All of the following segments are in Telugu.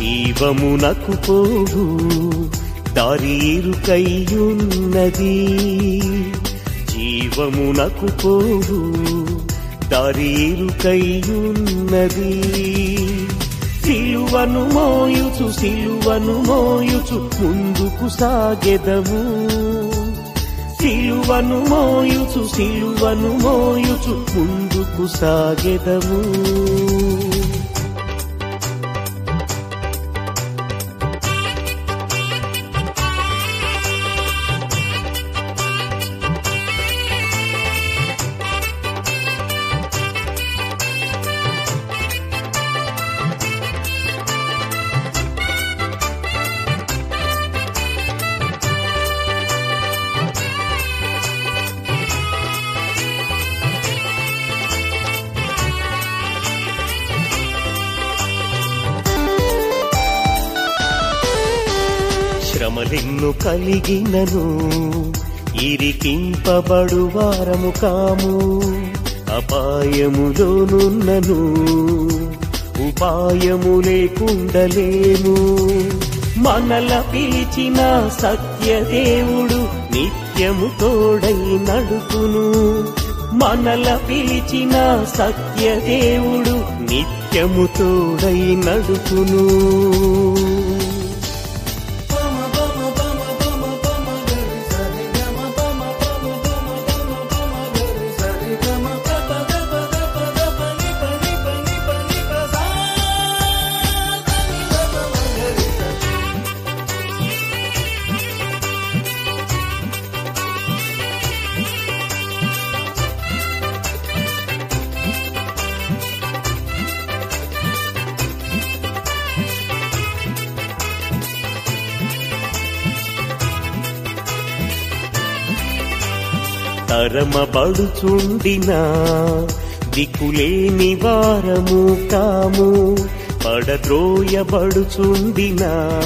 జీవమునకు పోవు దారి ఇరుకయ్యున్నది జీవమునకు పోవు దారి ఇరుకయ్యున్నది సిలువను మోయుచు సిలువను మోయుచు ముందుకు సాగెదము సిలువను మోయుచు సిలువను మోయుచు ముందుకు సాగెదము శ్రమలెన్ను కలిగినను ఇరికింపబడు వారము కాము అపాయములోనున్నను ఉపాయము లేకుండలేము మనల పిలిచిన సత్యదేవుడు నిత్యము తోడై నడుపును మనల పిలిచిన సత్యదేవుడు నిత్యము తోడై నడుపును తరమబడుచుండిన దిక్కులేని వారము కాము పడద్రోయబడుచుండిన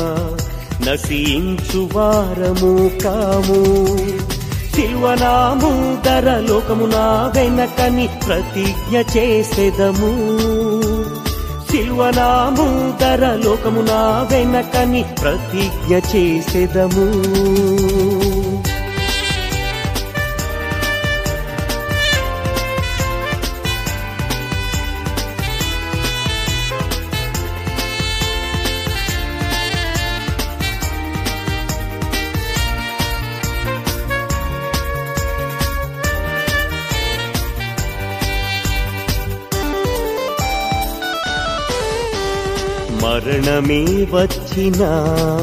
నశించు వారము కాము శిల్వనాము ధర లోకమునా వెనకని ప్రతిజ్ఞ చేసెదము శిల్వనాము ధర లోకమునా వెనకని ప్రతిజ్ఞ చేసెదము మరణమే వచ్చినా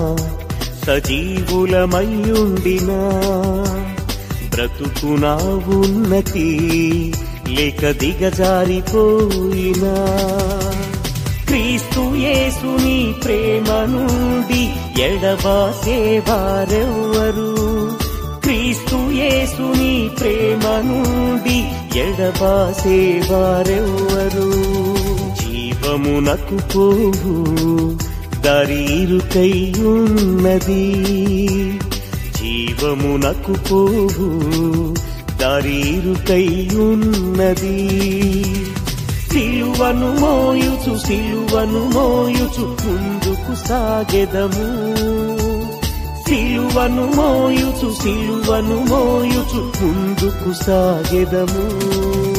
సజీవులమయ్యుండినా బ్రతుకునా ఉన్నతి లేక దిగజారిపోయినా క్రీస్తు యేసుని ప్రేమ నుండి ఎడబాసేవారెవ్వరు క్రీస్తు యేసుని ప్రేమ నుండి ఎడబాసేవారెవ్వరు జీవమునకు పోవు దరీరుకయ్యున్నది జీవమునకు పోవు దరీరుకయ్యున్నది సిలువను మోయుచు సిలువను మోయుచు ముందుకు సాగెదము సిలువను మోయుచు సిలువను మోయుచు ముందుకు సాగెదము